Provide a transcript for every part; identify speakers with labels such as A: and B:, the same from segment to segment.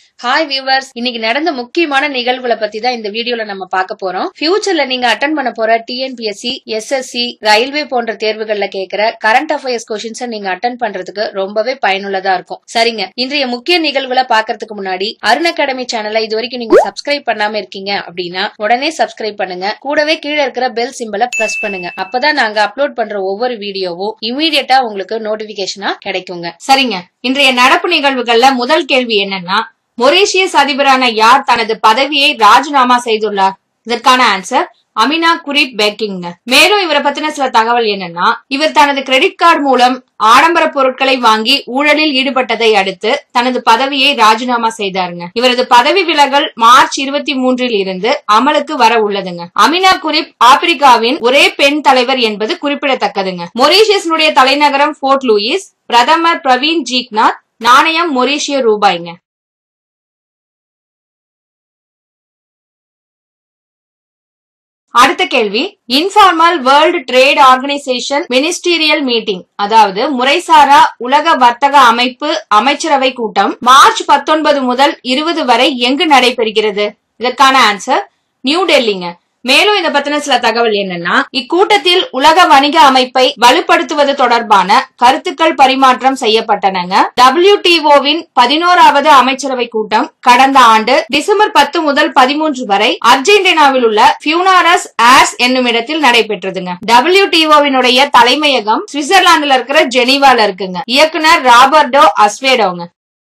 A: hi viewers இன்னைக்கு நடந்த முக்கியமான நிகழ்வுகளை பத்தி தான் இந்த வீடியோல நம்ம பார்க்க போறோம் ஃபியூச்சர்ல நீங்க அட்டன் பண்ண போற டிஎன்பிஎஸ்சி எஸ்எஸ்சி ரயில்வே போன்ற தேர்வுகள்ல கேக்குற கரண்ட் அஃபேர்ஸ் கொஸ்டின்ஸ் நீங்க அட்டன் பண்றதுக்கு ரொம்பவே பயனுள்ளதா இருக்கும் சரிங்க இன்றைய முக்கிய நிகழ்வுகளை பாக்குறதுக்கு முன்னாடி அருண் அகாடமி சேனலை இது வரைக்கும் நீங்க சப்ஸ்கிரைப் பண்ணாம இருக்கீங்க அப்படின்னா உடனே சப்ஸ்கிரைப் பண்ணுங்க கூடவே கீழே இருக்கிற பெல் சிம்பலை பிரஸ் பண்ணுங்க அப்பதான் நாங்க அப்லோட் பண்ற ஒவ்வொரு வீடியோவும் இமீடியட்டா உங்களுக்கு நோட்டிபிகேஷனா கிடைக்குங்க
B: சரிங்க இன்றைய நடப்பு நிகழ்வுகள்ல முதல் கேள்வி என்னன்னா மொரீஷியஸ் அதிபரான யார் தனது பதவியை ராஜினாமா செய்துள்ளார் இதற்கான ஆன்சர் அமினா குரிப் பேக்கிங்க மேலும் இவரை பத்தின சில தகவல் என்னன்னா இவர் தனது கிரெடிட் கார்டு மூலம் ஆடம்பர பொருட்களை வாங்கி ஊழலில் ஈடுபட்டதை அடுத்து தனது பதவியை ராஜினாமா செய்தாருங்க இவரது பதவி விலகல் மார்ச் இருபத்தி மூன்றில் இருந்து அமலுக்கு வர உள்ளதுங்க அமினா குரிப் ஆப்பிரிக்காவின் ஒரே பெண் தலைவர் என்பது குறிப்பிடத்தக்கதுங்க மொரீஷியஸ்னுடைய தலைநகரம் போர்ட் லூயிஸ் பிரதமர் பிரவீன் ஜீக்நாத் நாணயம் மொரீஷிய ரூபாய்ங்க அடுத்த கேள்வி informal world trade organisation ministerial meeting அதாவது முறைசாரா உலக வர்த்தக அமைப்பு அமைச்சரவை கூட்டம் மார்ச் பத்தொன்பது முதல் இருபது வரை எங்கு நடைபெறுகிறது இதற்கான ஆன்சர் நியூ டெல்லிங்க மேலும் இத பத்தின சில தகவல் என்னன்னா இக்கூட்டத்தில் உலக வணிக அமைப்பை வலுப்படுத்துவது தொடர்பான கருத்துக்கள் பரிமாற்றம் செய்யப்பட்டனங்க டபிள்யூடிஓவின் பதினோராவது அமைச்சரவை கூட்டம் கடந்த ஆண்டு டிசம்பர் பத்து முதல் பதிமூன்று வரை அர்ஜென்டினாவில் உள்ள பியூனாரஸ் ஆஸ் என்னும் இடத்தில் நடைபெற்றதுங்க டபிள்யூடிஓவினுடைய தலைமையகம் சுவிட்சர்லாந்துல இருக்கிற ஜெனீவால இருக்குங்க இயக்குனர் ராபர்டோ அஸ்வேடோங்க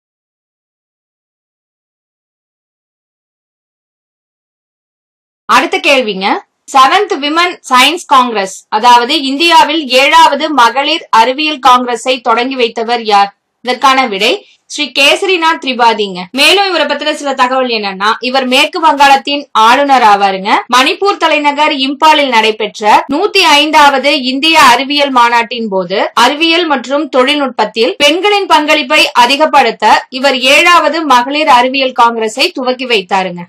B: அடுத்த கேள்விங்க செவன்த் விமன் சயின்ஸ் காங்கிரஸ் அதாவது இந்தியாவில் ஏழாவது மகளிர் அறிவியல் காங்கிரஸை தொடங்கி வைத்தவர் யார் இதற்கான விடை ஸ்ரீ கேசரிநாத் திரிபாதிங்க மேலும் இவரை பத்தின சில தகவல் என்னன்னா இவர் மேற்கு வங்காளத்தின் ஆளுநர் ஆவாருங்க மணிப்பூர் தலைநகர் இம்பாலில் நடைபெற்ற நூத்தி ஐந்தாவது இந்திய அறிவியல் மாநாட்டின் போது அறிவியல் மற்றும் தொழில்நுட்பத்தில் பெண்களின் பங்களிப்பை அதிகப்படுத்த இவர் ஏழாவது மகளிர் அறிவியல் காங்கிரஸை துவக்கி வைத்தாருங்க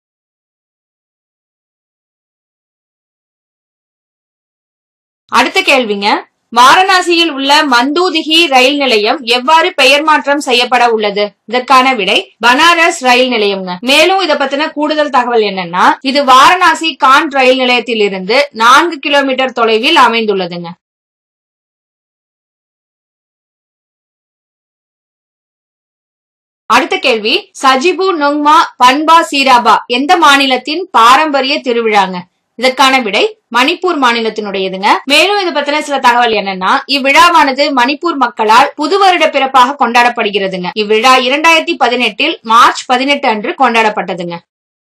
B: அடுத்த கேள்விங்க வாரணாசியில் உள்ள மந்தூதிகி ரயில் நிலையம் எவ்வாறு பெயர் மாற்றம் செய்யப்பட உள்ளது இதற்கான விடை பனாரஸ் ரயில் நிலையம்ங்க மேலும் இத பத்தின கூடுதல் தகவல் என்னன்னா இது வாரணாசி கான் ரயில் நிலையத்தில் இருந்து நான்கு கிலோமீட்டர் தொலைவில் அமைந்துள்ளதுங்க அடுத்த கேள்வி சஜிபு நொங்மா பன்பா சீராபா எந்த மாநிலத்தின் பாரம்பரிய திருவிழாங்க இதற்கான விடை மணிப்பூர் மாநிலத்தினுடையதுங்க மேலும் இது பத்தின சில தகவல் என்னன்னா இவ்விழாவானது மணிப்பூர் மக்களால் புது வருட பிறப்பாக கொண்டாடப்படுகிறதுங்க இவ்விழா இரண்டாயிரத்தி பதினெட்டில் மார்ச் பதினெட்டு அன்று கொண்டாடப்பட்டதுங்க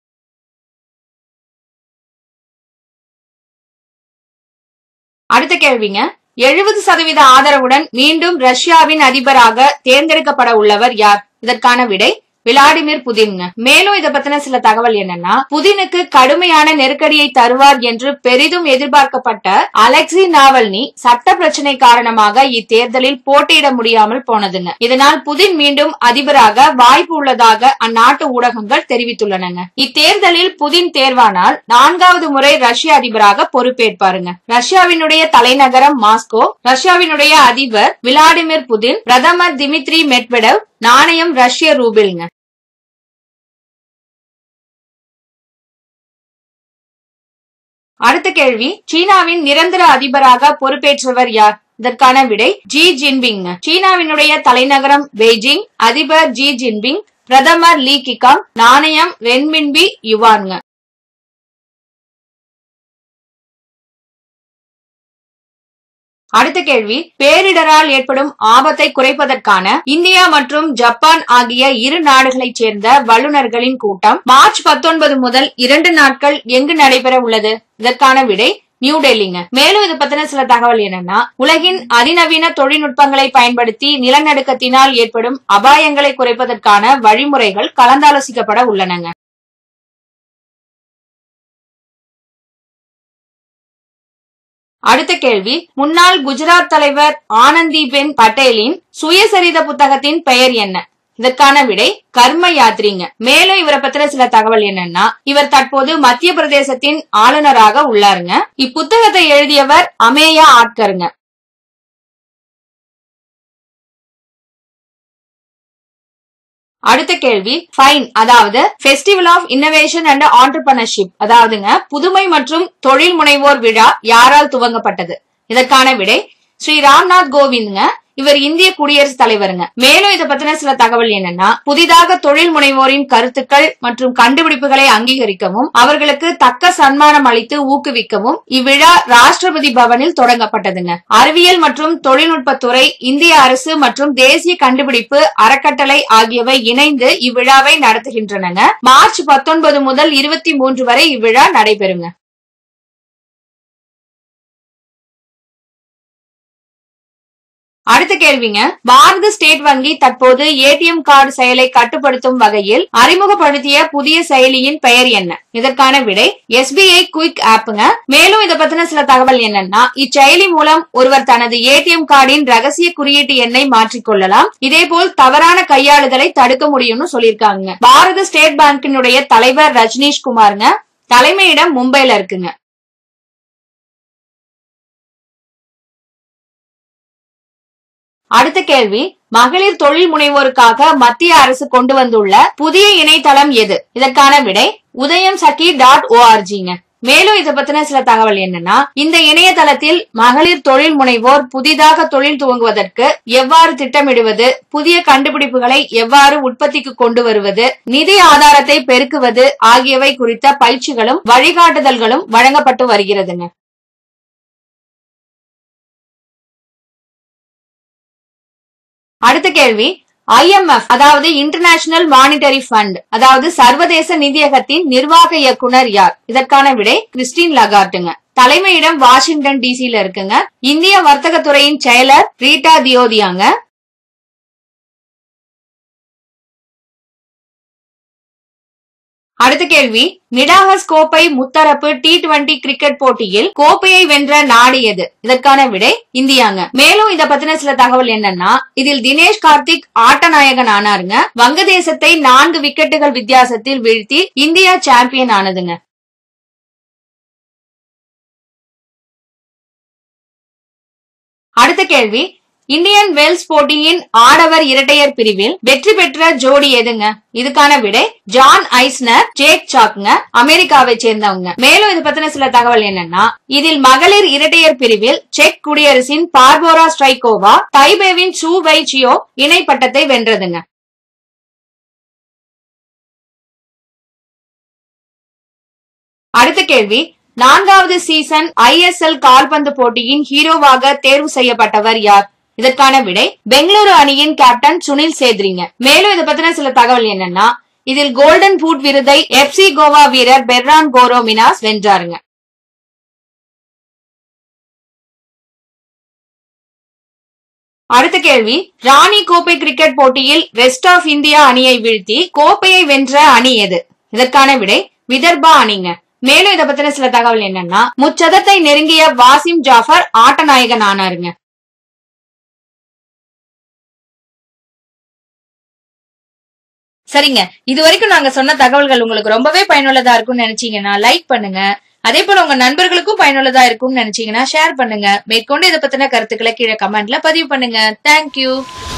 B: அடுத்த கேள்விங்க எழுபது சதவீத ஆதரவுடன் மீண்டும் ரஷ்யாவின் அதிபராக தேர்ந்தெடுக்கப்பட உள்ளவர் யார் இதற்கான விடை விளாடிமிர் புதின்ங்க மேலும் இத பத்தின சில தகவல் என்னன்னா புதினுக்கு கடுமையான நெருக்கடியை தருவார் என்று பெரிதும் எதிர்பார்க்கப்பட்ட அலெக்சி நாவல்னி சட்ட பிரச்சனை காரணமாக இத்தேர்தலில் போட்டியிட முடியாமல் போனதுங்க இதனால் புதின் மீண்டும் அதிபராக வாய்ப்பு உள்ளதாக அந்நாட்டு ஊடகங்கள் தெரிவித்துள்ளனங்க இத்தேர்தலில் புதின் தேர்வானால் நான்காவது முறை ரஷ்ய அதிபராக பொறுப்பேற்பாருங்க ரஷ்யாவினுடைய தலைநகரம் மாஸ்கோ ரஷ்யாவினுடைய அதிபர் விளாடிமிர் புதின் பிரதமர் திமித்ரி மெட்வெடவ் நாணயம் ரஷ்ய ரூபில்ங்க அடுத்த கேள்வி சீனாவின் நிரந்தர அதிபராக பொறுப்பேற்றவர் யார் இதற்கான விடை ஜி ஜின்பிங் சீனாவினுடைய தலைநகரம் பெய்ஜிங் அதிபர் ஜி ஜின்பிங் பிரதமர் லீ கிகாங் நாணயம் ரென்மின்பி யுவான்ங்க அடுத்த கேள்வி பேரிடரால் ஏற்படும் ஆபத்தை குறைப்பதற்கான இந்தியா மற்றும் ஜப்பான் ஆகிய இரு நாடுகளைச் சேர்ந்த வல்லுநர்களின் கூட்டம் மார்ச் பத்தொன்பது முதல் இரண்டு நாட்கள் எங்கு நடைபெற உள்ளது இதற்கான விடை நியூ டெல்லிங்க மேலும் இது பத்தின சில தகவல் என்னன்னா உலகின் அதிநவீன தொழில்நுட்பங்களை பயன்படுத்தி நிலநடுக்கத்தினால் ஏற்படும் அபாயங்களை குறைப்பதற்கான வழிமுறைகள் கலந்தாலோசிக்கப்பட உள்ளனங்க அடுத்த கேள்வி முன்னாள் குஜராத் தலைவர் ஆனந்திபென் பட்டேலின் சுயசரித புத்தகத்தின் பெயர் என்ன இதற்கான விடை கர்ம யாத்ரிங்க மேலும் இவரை பத்தின சில தகவல் என்னன்னா இவர் தற்போது மத்திய பிரதேசத்தின் ஆளுநராக உள்ளாருங்க இப்புத்தகத்தை எழுதியவர் அமேயா ஆட்கருங்க அடுத்த கேள்வி ஃபைன் அதாவது festival of innovation and entrepreneurship அதாவதுங்க புதுமை மற்றும் தொழில் முனைவோர் விழா யாரால் துவங்கப்பட்டது இதற்கான விடை ஸ்ரீ ராம்நாத் கோவிந்த்ங்க இவர் இந்திய குடியரசுத் தலைவருங்க மேலும் இதை பத்தின சில தகவல் என்னன்னா புதிதாக தொழில் முனைவோரின் கருத்துக்கள் மற்றும் கண்டுபிடிப்புகளை அங்கீகரிக்கவும் அவர்களுக்கு தக்க சன்மானம் அளித்து ஊக்குவிக்கவும் இவ்விழா ராஷ்டிரபதி பவனில் தொடங்கப்பட்டதுங்க அறிவியல் மற்றும் தொழில்நுட்பத்துறை இந்திய அரசு மற்றும் தேசிய கண்டுபிடிப்பு அறக்கட்டளை ஆகியவை இணைந்து இவ்விழாவை நடத்துகின்றனங்க மார்ச் பத்தொன்பது முதல் இருபத்தி மூன்று வரை இவ்விழா நடைபெறுங்க அடுத்த கேள்விங்க பாரத ஸ்டேட் வங்கி தற்போது ஏடிஎம் கார்டு செயலை கட்டுப்படுத்தும் வகையில் அறிமுகப்படுத்திய புதிய செயலியின் பெயர் என்ன இதற்கான விடை எஸ்பிஐ குயிக் ஆப்புங்க மேலும் இதை பத்தின சில தகவல் என்னன்னா இச்செயலி மூலம் ஒருவர் தனது ஏடிஎம் கார்டின் ரகசிய குறியீட்டு எண்ணை மாற்றிக்கொள்ளலாம் இதேபோல் தவறான கையாளுதலை தடுக்க முடியும்னு சொல்லியிருக்காங்க பாரத ஸ்டேட் பேங்கினுடைய தலைவர் ரஜ்னீஷ் குமாருங்க தலைமையிடம் மும்பைல இருக்குங்க அடுத்த கேள்வி மகளிர் தொழில் முனைவோருக்காக மத்திய அரசு கொண்டு வந்துள்ள புதிய இணையதளம் எது இதற்கான விடை உதயம் சகி டாட் ஓஆர்ஜிங்க மேலும் இதை பத்தின சில தகவல் என்னன்னா இந்த இணையதளத்தில் மகளிர் தொழில் முனைவோர் புதிதாக தொழில் துவங்குவதற்கு எவ்வாறு திட்டமிடுவது புதிய கண்டுபிடிப்புகளை எவ்வாறு உற்பத்திக்கு கொண்டு வருவது நிதி ஆதாரத்தை பெருக்குவது ஆகியவை குறித்த பயிற்சிகளும் வழிகாட்டுதல்களும் வழங்கப்பட்டு வருகிறதுங்க அடுத்த கேள்வி ஐஎம்எஃப் அதாவது இன்டர்நேஷனல் மானிட்டரி ஃபண்ட் அதாவது சர்வதேச நிதியகத்தின் நிர்வாக இயக்குனர் யார் இதற்கான விடை கிறிஸ்டின் லகார்ட்டுங்க தலைமையிடம் வாஷிங்டன் டிசில இருக்குங்க இந்திய வர்த்தகத்துறையின் செயலர் ரீட்டா தியோதியாங்க அடுத்த கேள்வி மிடாகஸ் கோப்பை முத்தரப்பு டி டுவெண்டி கிரிக்கெட் போட்டியில் கோப்பையை வென்ற நாடு எது இதற்கான விடை இந்தியாங்க மேலும் இத பத்தின சில தகவல் என்னன்னா இதில் தினேஷ் கார்த்திக் ஆட்ட நாயகன் ஆனாருங்க வங்கதேசத்தை நான்கு விக்கெட்டுகள் வித்தியாசத்தில் வீழ்த்தி இந்தியா சாம்பியன் ஆனதுங்க அடுத்த கேள்வி இந்தியன் வெல்ஸ் போட்டியின் ஆடவர் இரட்டையர் பிரிவில் வெற்றி பெற்ற ஜோடி எதுங்க இதுக்கான விடை ஜான் ஐஸ்னர் ஜேக் சாக்ங்க அமெரிக்காவை சேர்ந்தவங்க மேலும் இது பத்தின சில தகவல் என்னன்னா இதில் மகளிர் இரட்டையர் பிரிவில் செக் குடியரசின் பார்போரா ஸ்ட்ரைகோவா தைபேவின் சூ வை சியோ இணை பட்டத்தை வென்றதுங்க அடுத்த கேள்வி நான்காவது சீசன் ஐஎஸ்எல் கால்பந்து போட்டியின் ஹீரோவாக தேர்வு செய்யப்பட்டவர் யார் இதற்கான விடை பெங்களூரு அணியின் கேப்டன் சுனில் சேத்ரிங்க மேலும் இதை பத்தின சில தகவல் என்னன்னா இதில் கோல்டன் பூட் விருதை எஃப்சி கோவா வீரர் பெர்ரான் கோரோ மினாஸ் வென்றாருங்க அடுத்த கேள்வி ராணி கோப்பை கிரிக்கெட் போட்டியில் வெஸ்ட் ஆஃப் இந்தியா அணியை வீழ்த்தி கோப்பையை வென்ற அணி எது இதற்கான விடை விதர்பா அணிங்க மேலும் இதை பத்தின சில தகவல் என்னன்னா முச்சதத்தை நெருங்கிய வாசிம் ஜாஃபர் ஆட்டநாயகன் ஆனாருங்க
A: சரிங்க இது வரைக்கும் நாங்க சொன்ன தகவல்கள் உங்களுக்கு ரொம்பவே பயனுள்ளதா இருக்கும்னு நினைச்சீங்கன்னா லைக் பண்ணுங்க அதே போல உங்க நண்பர்களுக்கும் பயனுள்ளதா இருக்கும்னு நினைச்சீங்கன்னா ஷேர் பண்ணுங்க மேற்கொண்டு இதை பத்தின கருத்துக்களை கீழே கமெண்ட்ல பதிவு பண்ணுங்க தேங்க்யூ